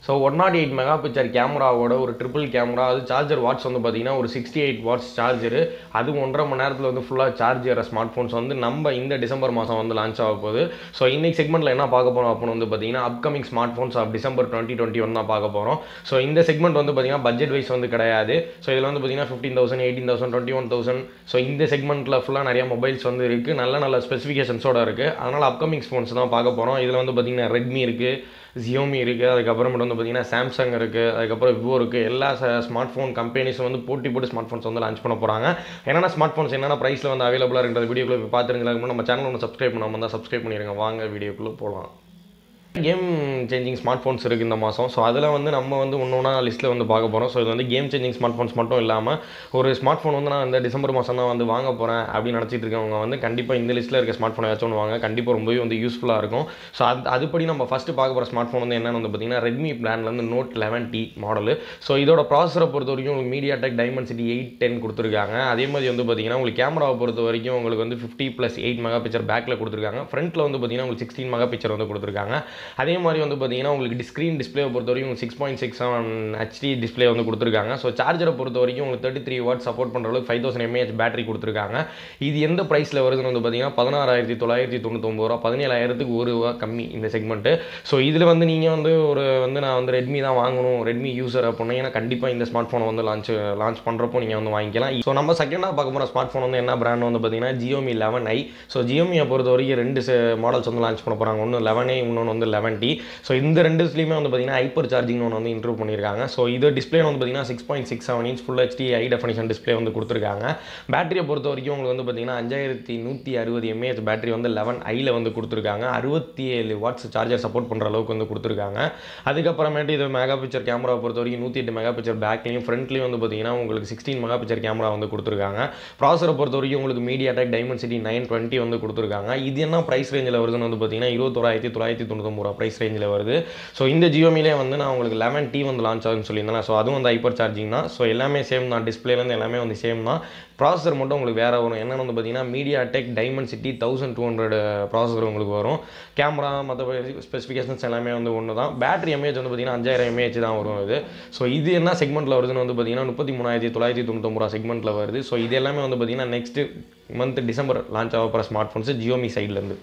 so one nought eight mega picture கேமராவோட ஒரு triple camera அது சார்ஜர் வாட்ஸ் வந்து பார்த்தீங்கன்னா ஒரு சிக்ஸ்டி எயிட் வாட்ஸ் சார்ஜரு அது ஒன்றரை மணி நேரத்தில் வந்து ஃபுல்லாக சார்ஜ் ஏற ஸ்மார்ட் ஃபோன்ஸ் வந்து நம்ம இந்த டிசம்பர் மாதம் வந்து லான்ச் ஆக போகுது ஸோ இன்னைக்கு செக்மெண்ட்டில் என்ன பார்க்க போகிறோம் அப்படின்னு வந்து பார்த்தீங்கன்னா upcoming smart phones of December twenty twenty one தான் பார்க்க போகிறோம் ஸோ இந்த செக்மெண்ட் வந்து பார்த்தீங்கன்னா பட்ஜெட் வைஸ் வந்து கிடையாது ஸோ இதில் வந்து பார்த்தீங்கன்னா fifteen thousand eighteen thousand twenty one thousand so இந்த செக்மெண்ட்டில் ஃபுல்லாக நிறைய மொபைல்ஸ் வந்து இருக்குது நல்ல நல்ல ஸ்பெசிஃபிகேஷன்ஸோட இருக்குது அதனால் அப்கமிங் ஃபோன்ஸ் தான் பார்க்க போகிறோம் இதில் வந்து பார்த்தீங்கன்னா ரெட்மி இருக்குது ஜியோமி இருக்குது அதுக்கப்புறமேட்டு வந்து பார்த்தீங்கன்னா சாம்சங் இருக்குது அதுக்கப்புறம் விவோ இருக்குது எல்லா ஸ்மார்ட் ஃபோன் கம்பெனிஸும் வந்து போட்டி போட்டு ஸ்மார்ட் ஃபோன்ஸ் வந்து லான்ச் பண்ண போகிறாங்க என்னென்ன ஸ்மார்ட் ஃபோன்ஸ் என்னென்ன ப்ரைஸில் வந்து அவைலபிளாக இருக்கிற வீடியோக்குள்ளே போய் பார்த்துருங்க நம்ம சேனல் ஒன்று சப்ஸ்கிரைப் பண்ணாமல் தான் சப்ஸ்கிரைப் பண்ணிடுங்க வாங்க வீடியோக்குள்ளே போகலாம் கேம் சேஞ்சிங் ஸ்மார்ட் ஃபோன்ஸ் இருக்குது இந்த மாதம் ஸோ அதில் வந்து நம்ம வந்து ஒன்று ஒன்றா லிஸ்ட்டில் வந்து பார்க்க போகிறோம் ஸோ இது வந்து கேம் சேஞ்சிங் ஸ்மார்ட் ஃபோன்ஸ் மட்டும் இல்லாமல் ஒரு ஸ்மார்ட் ஃபோன் வந்து நான் இந்த டிசம்பர் மாதம் தான் வந்து வாங்க போகிறேன் அப்படின்னு நினச்சிட்டு இருக்கவங்க வந்து கண்டிப்பாக இந்த லிஸ்ட்டில் இருக்க ஸ்மார்ட் ஃபோன் ஏதாச்சும் ஒன்று வாங்க கண்டிப்பாக ரொம்பவே வந்து யூஸ்ஃபுல்லாக இருக்கும் ஸோ அது அதுபடி நம்ம ஃபஸ்ட்டு பார்க்க போகிற ஸ்மார்ட் ஃபோன் வந்து என்னென்னு வந்து பார்த்தீங்கன்னா ரெட்மி பிராண்ட்லேருந்து note eleven T model so இதோட ப்ராசரை பொறுத்த வரைக்கும் உங்களுக்கு MediaTek Dimensity eight ten கொடுத்துருக்காங்க அதே மாதிரி வந்து பார்த்தீங்கன்னா உங்களுக்கு கேமராவை பொறுத்த வரைக்கும் உங்களுக்கு வந்து fifty plus eight mega megapixel பேக்கில் கொடுத்துருக்காங்க ஃப்ரண்ட்டில் வந்து பார்த்தீங்கன்னா உங்களுக்கு சிக்ஸ்டீன் மெகா பிக்சர் வந்து கொடுத்துருக்காங்க அதே மாதிரி வந்து பார்த்தீங்கன்னா உங்களுக்கு ஸ்க்ரீன் டிஸ்பிளேவை பொறுத்த வரைக்கும் six point six seven HD display வந்து கொடுத்துருக்காங்க ஸோ சார்ஜரை பொறுத்த வரைக்கும் உங்களுக்கு தேர்ட்டி த்ரீ வாட் சப்போர்ட் பண்ணுற அளவுக்கு ஃபைவ் தௌசண்ட் எம்ஏஹெச் பேட்டரி கொடுத்துருக்காங்க இது எந்த ப்ரைஸில் வருதுன்னு வந்து பார்த்தீங்கன்னா பதினாறாயிரத்தி தொள்ளாயிரத்தி தொண்ணூத்தொம்பது ரூபா பதினேழாயிரத்துக்கு ஒரு ரூபா கம்மி இந்த செக்மெண்ட்டு ஸோ இதில் வந்து நீங்கள் வந்து ஒரு வந்து நான் வந்து ரெட்மி தான் வாங்கணும் ரெட்மி யூசர் அப்படின்னா கண்டிப்பாக இந்த ஸ்மார்ட் ஃபோனை வந்து லான்ச் லான்ச் பண்ணுறப்போ நீங்கள் வந்து வாங்கிக்கலாம் ஸோ நம்ம செகண்டாக பார்க்க போகிற ஸ்மார்ட் ஃபோன் வந்து என்ன பிராண்ட் வந்து பார்த்தீங்கன்னா ஜியோமி லெவன் ஐ ஸோ ஜியோமியை பொறுத்த வரைக்கும் ரெண்டு மாடல்ஸ் வந்து லான்ச் பண்ண போகிறாங்க ஒன்று லெவன் ஐ இன்னொன்று வந்து லெவன் டி ஸோ இந்த ரெண்டுஸ்லையுமே வந்து பார்த்தீங்கன்னா ஹைப்பர் சார்ஜிங் ஒன்று வந்து இன்ட்ரூவ் பண்ணியிருக்காங்க ஸோ இது டிஸ்பிளே வந்து பார்த்தீங்கன்னா six point six seven inch full HD high definition display வந்து கொடுத்துருக்காங்க பேட்டரியை பொறுத்த வரைக்கும் உங்களுக்கு வந்து பார்த்தீங்கன்னா அஞ்சாயிரத்தி நூற்றி அறுபது எம்ஏஹெச் பேட்டரி வந்து லெவன் ஐயில் வந்து கொடுத்துருக்காங்க அறுபத்தி ஏழு வாட்ஸ் சார்ஜர் சப்போர்ட் பண்ணுற அளவுக்கு வந்து கொடுத்துருக்காங்க அதுக்கப்புறமேட்டு இது மெகா பிக்சர் கேமராவை பொறுத்த வரைக்கும் நூற்றி எட்டு மெகா பிக்சர் பேக்லையும் ஃப்ரண்ட்லையும் வந்து பார்த்தீங்கன்னா உங்களுக்கு சிக்ஸ்டீன் மெகா பிக்சர் கேமரா வந்து கொடுத்துருக்காங்க ப்ராசரை பொறுத்த வரைக்கும் உங்களுக்கு MediaTek Dimensity nine twenty வந்து கொடுத்துருக்காங்க இது என்ன ப்ரைஸ் ரேஞ்சில் வருதுன்னு வந்து பார்த்தீங்கன்னா இருபத்தோராயிரத்தி தொள்ளாயிரத்தி தொண்ணூத்தொம்பது ரூபா ப்ரைஸ் ரேஞ்சில் வருது ஸோ இந்த ஜியோமிலே வந்து நான் உங்களுக்கு லெவன் டி வந்து லான்ச் ஆகுதுன்னு சொல்லியிருந்தேன் ஸோ அதுவும் வந்து ஹைப்பர் சார்ஜிங் தான் ஸோ எல்லாமே சேம் தான் டிஸ்பிளேலேருந்து எல்லாமே வந்து சேம் தான் ப்ராசஸர் மட்டும் உங்களுக்கு வேறு வரும் என்னென்னு வந்து பார்த்தீங்கன்னா MediaTek Dimensity thousand two hundred processor உங்களுக்கு வரும் கேமரா மற்ற ஸ்பெசிஃபிகேஷன்ஸ் எல்லாமே வந்து ஒன்று தான் பேட்டரி எம்ஏஹெச் வந்து பார்த்தீங்கன்னா அஞ்சாயிரம் எம்ஏஹெச் தான் வரும் இது ஸோ இது என்ன செக்மெண்ட்டில் வருதுன்னு வந்து பார்த்தீங்கன்னா முப்பத்தி மூணாயிரத்தி தொள்ளாயிரத்தி தொண்ணூத்தொம்பது ரூபா செக்மெண்ட்டில் வருது ஸோ இது எல்லாமே வந்து பார்த்தீங்கன்னா நெக்ஸ்ட் மந்த் டிசம்பர் லான்ச் ஆக போகிற ஸ்மார்ட் ஃபோன்ஸ் ஜியோமி சைட்லேருந்து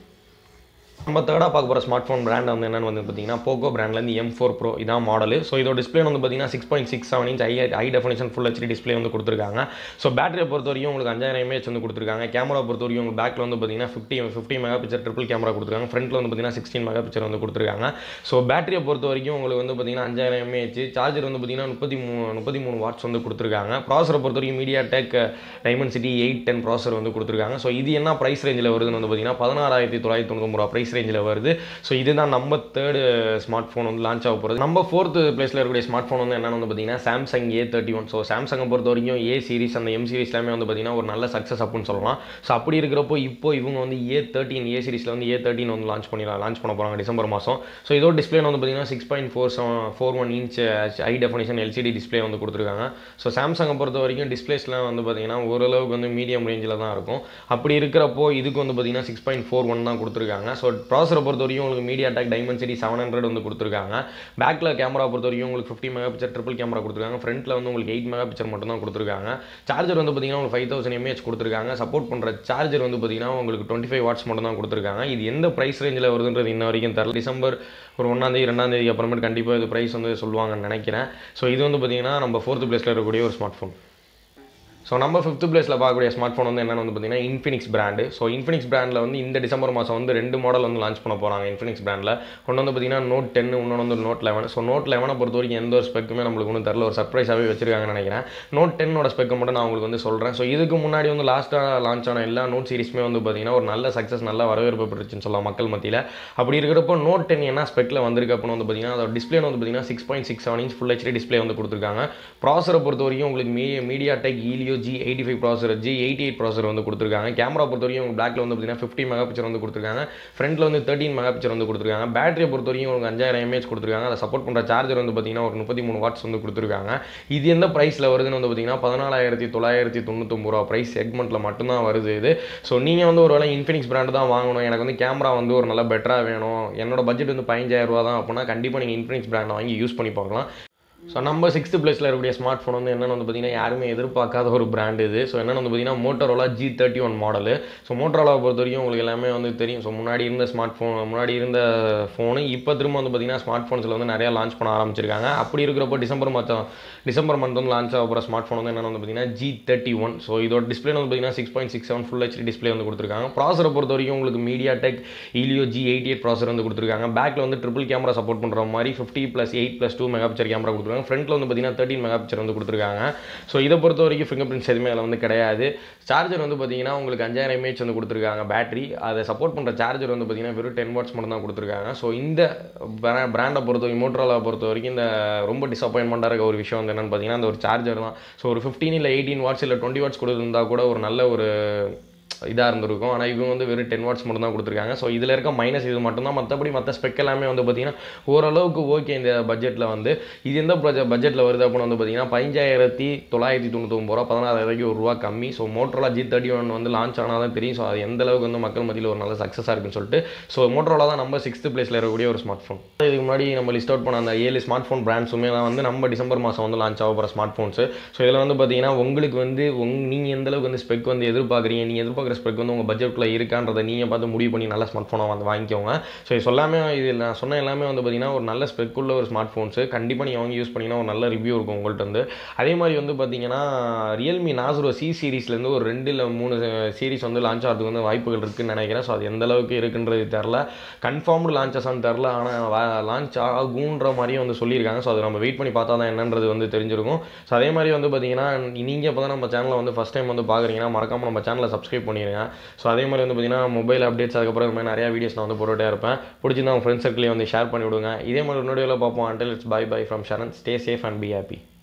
நம்ம தேர்டாக பார்க்க போகிற ஸ்மார்ட் ஃபோன் பிராண்ட் வந்து என்னென்னு வந்து பார்த்தீங்கன்னா போக்கோ பிராண்ட்லேருந்து எம் ஃபோர் ப்ரோ இதான் மாடல் ஸோ இதோட டிஸ்பிளே வந்து பார்த்தீங்கன்னா six point six seven inch high high definition full HD display வந்து கொடுத்துருக்காங்க ஸோ பேட்டரியை பொறுத்த வரைக்கும் உங்களுக்கு அஞ்சாயிரம் எம்ஏஹெச் வந்து கொடுத்துருக்காங்க கேமரா பொறுத்த வரைக்கும் உங்களுக்கு பேக்கில் வந்து பார்த்தீங்கன்னா fifty fifty megapixel triple camera கொடுத்துருக்காங்க ஃப்ரண்ட்டில் வந்து பார்த்தீங்கன்னா சிக்ஸ்டீன் மெகா பிக்சர் வந்து கொடுத்துருக்காங்க ஸோ பேட்டரியை பொறுத்த வரைக்கும் உங்களுக்கு வந்து பார்த்தீங்கன்னா அஞ்சாயிரம் எம்ஏஹெச் சார்ஜர் வந்து பார்த்தீங்கன்னா முப்பத்தி மூணு முப்பத்தி மூணு வாட்ஸ் வந்து கொடுத்துருக்காங்க ப்ராசரை பொறுத்த வரைக்கும் MediaTek Dimensity eight ten processor வந்து கொடுத்துருக்காங்க ஸோ இது என்ன ப்ரைஸ் ரேஞ்சில் வருதுன்னு வந்து பார்த்தீங்கன்னா பதினாறாயிரத்தி தொள்ளாயிரத்தி தொண்ணூறு ரூபா ப்ரைஸ் ரேஞ்சில் வருது ஸோ இதுதான் நம்ம தேர்டு ஸ்மார்ட் ஃபோன் வந்து லான்ச் ஆக போகிறது நம்ம ஃபோர்த்து பிளேஸில் இருக்கக்கூடிய ஸ்மார்ட் ஃபோன் வந்து என்னென்னு வந்து பார்த்தீங்கன்னா Samsung A thirty one so சாம்சங்கை பொறுத்த வரைக்கும் ஏ சீரிஸ் அந்த எம் சீரிஸ் எல்லாமே வந்து பார்த்தீங்கன்னா ஒரு நல்ல சக்ஸஸ் அப்படின்னு சொல்லலாம் ஸோ அப்படி இருக்கிறப்போ இப்போ இவங்க வந்து ஏ தேர்ட்டின் ஏ சீரிஸில் வந்து ஏ தேர்ட்டின் வந்து லான்ச் பண்ணிடலாம் லான்ச் பண்ண போகிறாங்க டிசம்பர் மாதம் ஸோ இதோட டிஸ்பிளே வந்து பார்த்தீங்கன்னா six point four seven four one inch high definition LCD display வந்து கொடுத்துருக்காங்க ஸோ சாம்சங்கை பொறுத்த வரைக்கும் டிஸ்பிளேஸ்லாம் வந்து பார்த்தீங்கன்னா ஓரளவுக்கு வந்து மீடியம் ரேஞ்சில் தான் இருக்கும் அப்படி இருக்கிறப்போ இதுக்கு வந்து பார்த்தீங்கன்னா சிக்ஸ் பாயிண்ட் ஃபோர் ஒன் தான் கொடுத்துருக்காங்க ஸோ ப்ராசரை பொறுத்த வரைக்கும் உங்களுக்கு MediaTek Dimensity seven hundred வந்து கொடுத்துருக்காங்க பேக்கில் கேமரா பொறுத்த வரைக்கும் உங்களுக்கு fifty megapixel triple camera கொடுத்துருக்காங்க ஃப்ரண்ட்டில் வந்து உங்களுக்கு எயிட் மெகா பிக்சர் மட்டும் தான் கொடுத்துருக்காங்க சார்ஜர் வந்து பார்த்தீங்கன்னா உங்களுக்கு ஃபைவ் தௌசண்ட் எம்ஏஹெச் கொடுத்துருக்காங்க சப்போர்ட் பண்ணுற சார்ஜர் வந்து பார்த்தீங்கன்னா உங்களுக்கு டுவெண்ட்டி ஃபைவ் வாட்ஸ் மட்டும் தான் கொடுத்துருக்காங்க இது எந்த ப்ரைஸ் ரேஞ்சில் வருதுன்றது இன்ன வரைக்கும் தரல டிசம்பர் ஒரு ஒன்றாந்தேதி ரெண்டாந்தேதி அப்புறமேட்டு கண்டிப்பாக இது ப்ரைஸ் வந்து சொல்லுவாங்கன்னு நினைக்கிறேன் ஸோ இது வந்து பார்த்தீங்கன்னா நம்ம ஃபோர்த் பிளேஸில் இருக்கக்கூடிய ஒரு ஸ்மார்ட் ஃபோன் ஸோ நம்ம ஃபிஃப்த் பிளேஸில் பார்க்கக்கூடிய ஸ்மார்ட் ஃபோன் வந்து என்னென்னு வந்து பார்த்தீங்கன்னா இன்ஃபினிக்ஸ் பிராண்டு ஸோ இன்ஃபினிக்ஸ் பிராண்டில் வந்து இந்த டிசம்பர் மாதம் வந்து ரெண்டு மாடல் வந்து லான்ச் பண்ண போகிறாங்க இன்ஃபினிக்ஸ் பிராண்டில் ஒன்று வந்து பார்த்தீங்கன்னா நோட் டென் இன்னொன்று வந்து நோட் லெவன் ஸோ நோட் லெவனை பொறுத்த வரைக்கும் எந்த ஒரு ஸ்பெக்குமே நம்மளுக்கு ஒன்றும் தரல ஒரு சர்ப்ரைஸாகவே வச்சிருக்காங்கன்னு நினைக்கிறேன் நோட் டென்னோட ஸ்பெக்கை மட்டும் நான் உங்களுக்கு வந்து சொல்கிறேன் ஸோ இதுக்கு முன்னாடி வந்து லாஸ்ட்டாக லான்ச் ஆன எல்லா நோட் சீரிஸுமே வந்து பார்த்தீங்கன்னா ஒரு நல்ல சக்ஸஸ் நல்ல வரவேற்பு பெற்றுச்சுன்னு சொல்லலாம் மக்கள் மத்தியில் அப்படி இருக்கிறப்போ நோட் டென் என்ன ஸ்பெக்கில் வந்திருக்கு அப்படின்னு வந்து பார்த்தீங்கன்னா அதோட டிஸ்பிளே வந்து பார்த்தீங்கன்னா six point six seven inch full HD display வந்து கொடுத்துருக்காங்க ப்ராசரை பொறுத்த வரைக்கும் உங்களுக்கு me MediaTek Helio Helio G eighty five processor G eighty eight processor வந்து கொடுத்துருக்காங்க கேமரா பொறுத்த வரைக்கும் உங்களுக்கு பேக்கில் வந்து பார்த்தீங்கன்னா ஃபிஃப்டி மெகா பிக்சர் வந்து கொடுத்துருக்காங்க ஃப்ரண்ட்டில் வந்து தேர்ட்டின் மெகா பிக்சர் வந்து கொடுத்துருக்காங்க பேட்டரியை பொறுத்த வரைக்கும் உங்களுக்கு அஞ்சாயிரம் எம்ஏஹெச் கொடுத்துருக்காங்க அதை சப்போர்ட் பண்ணுற சார்ஜர் வந்து பார்த்தீங்கன்னா ஒரு முப்பத்தி மூணு வாட்ஸ் வந்து கொடுத்துருக்காங்க இது எந்த ப்ரைஸில் வருதுன்னு வந்து பார்த்தீங்கன்னா பதினாலாயிரத்தி தொள்ளாயிரத்தி தொண்ணூத்தொம்பது ரூபா ப்ரைஸ் செக்மெண்ட்டில் மட்டும்தான் வருது இது ஸோ நீங்கள் வந்து ஒரு வேளை இன்ஃபினிக்ஸ் பிராண்டு தான் வாங்கணும் எனக்கு வந்து கேமரா வந்து ஒரு நல்ல பெட்டராக வேணும் என்னோட பட்ஜெட் வந்து பதினஞ்சாயிரம் ரூபா தான் அப்படின்னா கண்டிப்பாக நீங்கள் இன்ஃபினிக்ஸ் பிராண்டை வாங்கி யூஸ் பண்ணி பார்க்கலாம் ஸோ நம்ம சிக்ஸ்த் பிளேஸில் இருக்கக்கூடிய ஸ்மார்ட் ஃபோன் வந்து என்னென்னு வந்து பார்த்தீங்கன்னா யாருமே எதிர்பார்க்காத ஒரு பிராண்ட் இது ஸோ என்னென்னு வந்து பார்த்தீங்கன்னா Motorola G thirty one model so மோட்டரோலாவை பொறுத்த வரைக்கும் உங்களுக்கு எல்லாமே வந்து தெரியும் ஸோ முன்னாடி இருந்த ஸ்மார்ட் ஃபோன் முன்னாடி இருந்த ஃபோனு இப்போ திரும்ப வந்து பார்த்தீங்கன்னா ஸ்மார்ட் ஃபோன்ஸில் வந்து நிறையா லான்ச் பண்ண ஆரம்பிச்சிருக்காங்க அப்படி இருக்கிறப்போ டிசம்பர் மாதம் டிசம்பர் மந்த் வந்து லான்ச் ஆக போகிற ஸ்மார்ட் ஃபோன் வந்து என்னென்னு வந்து பார்த்தீங்கன்னா ஜி தேர்ட்டி ஒன் ஸோ இதோட டிஸ்பிளே வந்து பார்த்தீங்கன்னா six point six seven full HD display வந்து கொடுத்துருக்காங்க ப்ராசரை பொறுத்த வரைக்கும் உங்களுக்கு MediaTek Helio G eighty eight processor வந்து கொடுத்துருக்காங்க பேக்கில் வந்து ட்ரிபிள் கேமரா சப்போர்ட் பண்ணுற மாதிரி fifty plus eight plus two megapixel camera கொடுத்துருக்காங்க ஃப்ரண்ட்டில் வந்து பார்த்தீங்கன்னா தேர்ட்டின் மெகா பிக்சர் வந்து கொடுத்துருக்காங்க ஸோ இதை பொறுத்த வரைக்கும் ஃபிங்கர் பிரிண்ட்ஸ் எதுவுமே அதில் வந்து கிடையாது சார்ஜர் வந்து பார்த்தீங்கன்னா உங்களுக்கு அஞ்சாயிரம் எம்ஏஹெச் வந்து கொடுத்துருக்காங்க பேட்டரி அதை சப்போர்ட் பண்ணுற சார்ஜர் வந்து பார்த்தீங்கன்னா வெறும் டென் வாட்ஸ் மட்டும் தான் கொடுத்துருக்காங்க ஸோ இந்த பிராண்டை பொறுத்த வரைக்கும் மோட்டரோலா பொறுத்த வரைக்கும் இந்த ரொம்ப டிசப்பாயின்மெண்ட்டாக இருக்க ஒரு விஷயம் வந்து என்னென்னு பார்த்தீங்கன்னா அந்த ஒரு சார்ஜர் தான் ஸோ ஒரு ஃபிஃப்டீன் இல்லை எயிட்டீன் வாட்ஸ் இல்லை டுவெண்ட்டி வாட்ஸ் கொடுத்துருந்தா கூட ஒரு நல்ல ஒரு இதாக இருந்திருக்கும் ஆனால் இவங்க வந்து வெறும் டென் வாட்ஸ் மட்டும் தான் கொடுத்துருக்காங்க ஸோ இதில் இருக்க மைனஸ் இது மட்டும்தான் மற்றபடி மற்ற ஸ்பெக் எல்லாமே வந்து பார்த்தீங்கன்னா ஓரளவுக்கு ஓகே இந்த பட்ஜெட்டில் வந்து இது எந்த ப்ராஜெக்ட் பட்ஜெட்டில் வருது அப்படின்னு வந்து பார்த்தீங்கன்னா பதினஞ்சாயிரத்தி தொள்ளாயிரத்தி தொண்ணூத்தொம்பது ரூபா பதினாறாயிரத்தி ஒரு ரூபா கம்மி so Motorola G thirty one வந்து லான்ச் ஆனால் தான் தெரியும் ஸோ அது எந்த அளவுக்கு வந்து மக்கள் மத்தியில் ஒரு நல்ல சக்ஸஸாக இருக்குன்னு சொல்லிட்டு ஸோ மோட்டரோலா தான் நம்ம சிக்ஸ்த் பிளேஸில் இருக்கக்கூடிய ஒரு ஸ்மார்ட் ஃபோன் இதுக்கு முன்னாடி நம்ம லிஸ்ட் அவுட் பண்ண அந்த ஏழு ஸ்மார்ட் ஃபோன் பிராண்ட்ஸுமே தான் வந்து நம்ம டிசம்பர் மாதம் வந்து லான்ச் ஆக போகிற ஸ்மார்ட் ஃபோன்ஸு ஸோ இதில் வந்து பார்த்தீங்கன்னா உங்களுக்கு வந்து உங் நீங்கள் எந்த அளவுக்கு வந்து ஸ்பெக் வந்து எதிர்பார்க்குறீங்க நீங்கள் எதிர்பார்க்குற ஸ்பெக் வந்து உங்கள் பட்ஜெட்டில் இருக்கான்றதை நீங்கள் பார்த்து முடிவு பண்ணி நல்ல ஸ்மார்ட் ஃபோனை வந்து வாங்கிக்கோங்க ஸோ இது சொல்லாமே இது நான் சொன்ன எல்லாமே வந்து பார்த்தீங்கன்னா ஒரு நல்ல ஸ்பெக் உள்ள ஒரு ஸ்மார்ட் ஃபோன்ஸு கண்டிப்பாக நீங்கள் வாங்கி யூஸ் பண்ணிங்கன்னா ஒரு நல்ல ரிவ்யூ இருக்கும் உங்கள்கிட்ட வந்து அதே மாதிரி வந்து பார்த்தீங்கன்னா ரியல்மி நாசரோ சி சீரிஸ்லேருந்து ஒரு ரெண்டு இல்லை மூணு சீரிஸ் வந்து லான்ச் ஆகிறதுக்கு வந்து வாய்ப்புகள் இருக்குன்னு நினைக்கிறேன் ஸோ அது எந்த அளவுக்கு இருக்குன்றது தெரில கன்ஃபார்ம்டு லான்ச்சஸான்னு தெரில ஆனால் லான்ச் ஆகுன்ற மாதிரியும் வந்து சொல்லியிருக்காங்க ஸோ அது நம்ம வெயிட் பண்ணி பார்த்தா தான் என்னன்றது வந்து தெரிஞ்சிருக்கும் ஸோ அதே மாதிரி வந்து பார்த்தீங்கன்னா நீங்கள் இப்போ தான் நம்ம சேனலை வந்து ஃபஸ்ட் டைம் வந்து பார்க்குறீங்கன்னா மறக்காமல் நம்ம சேனலை சப்ஸ்கிரைப் பண்ணிடுங்க ஸோ அதே மாதிரி வந்து பார்த்தீங்கன்னா மொபைல் அப்டேட்ஸ் அதுக்கப்புறம் இந்த மாதிரி நிறையா வீடியோஸ் நான் வந்து போட்டுகிட்டே இருப்பேன் பிடிச்சிருந்தா உங்கள் ஃப்ரெண்ட்ஸ் சர்க்கிளையும் வந்து ஷேர் பண்ணி விடுங்க இதே மாதிரி இன்னொரு பார்ப்போம் until it's bye bye from Sharan stay safe and be happy